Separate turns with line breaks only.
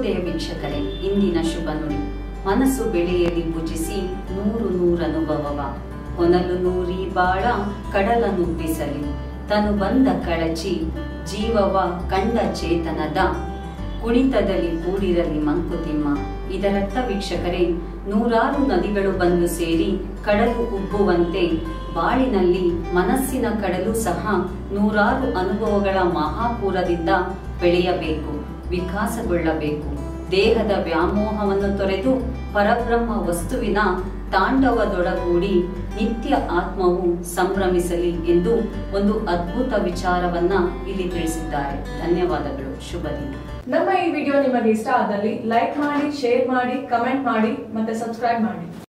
ಶುಭೋದಯ ವೀಕ್ಷಕರೇ ಇಂದಿನ ಶುಭ ನುಡಿ ಮನಸ್ಸು ಬೆಳೆಯಲಿ ಭುಜಿಸಿ ನೂರು ನೂರನುಭವವ ಹೊನಲು ನೂರಿ ಬಾಳ ಕಡಲ ನುಬ್ಬಿಸಲಿ ತನು ಬಂದ ಕಳಚಿ ಜೀವವ ಕಂಡ ಚೇತನದ ಕುಣಿತದಲ್ಲಿ ಕೂಡಿರಲಿ ಮಂಕುತಿಮ್ಮ ಇದರರ್ಥ ವೀಕ್ಷಕರೇ ನೂರಾರು ನದಿಗಳು ಬಂದು ಸೇರಿ ಕಡಲು ಉಬ್ಬುವಂತೆ ಬಾಳಿನಲ್ಲಿ ಮನಸ್ಸಿನ ಕಡಲು ಸಹ ನೂರಾರು ಅನುಭವಗಳ ಮಹಾಪೂರದಿಂದ ಬೆಳೆಯಬೇಕು ವಿಕಾಸಗೊಳ್ಳಬೇಕು ದೇಹದ ವ್ಯಾಮೋಹವನ್ನು ತೊರೆದು ಪರಬ್ರಹ್ಮ ವಸ್ತುವಿನ ತಾಂಡವದೊಡಗೂಡಿ ನಿತ್ಯ ಆತ್ಮವು ಸಂಭ್ರಮಿಸಲಿ ಎಂದು ಒಂದು ಅದ್ಭುತ ವಿಚಾರವನ್ನ ಇಲ್ಲಿ ತಿಳಿಸಿದ್ದಾರೆ ಧನ್ಯವಾದಗಳು ಶುಭ ದಿನ
ನಮ್ಮ ಈ ವಿಡಿಯೋ ನಿಮಗೆ ಇಷ್ಟ ಆದಲ್ಲಿ ಲೈಕ್ ಮಾಡಿ ಶೇರ್ ಮಾಡಿ ಕಮೆಂಟ್ ಮಾಡಿ ಮತ್ತೆ ಸಬ್ಸ್ಕ್ರೈಬ್ ಮಾಡಿ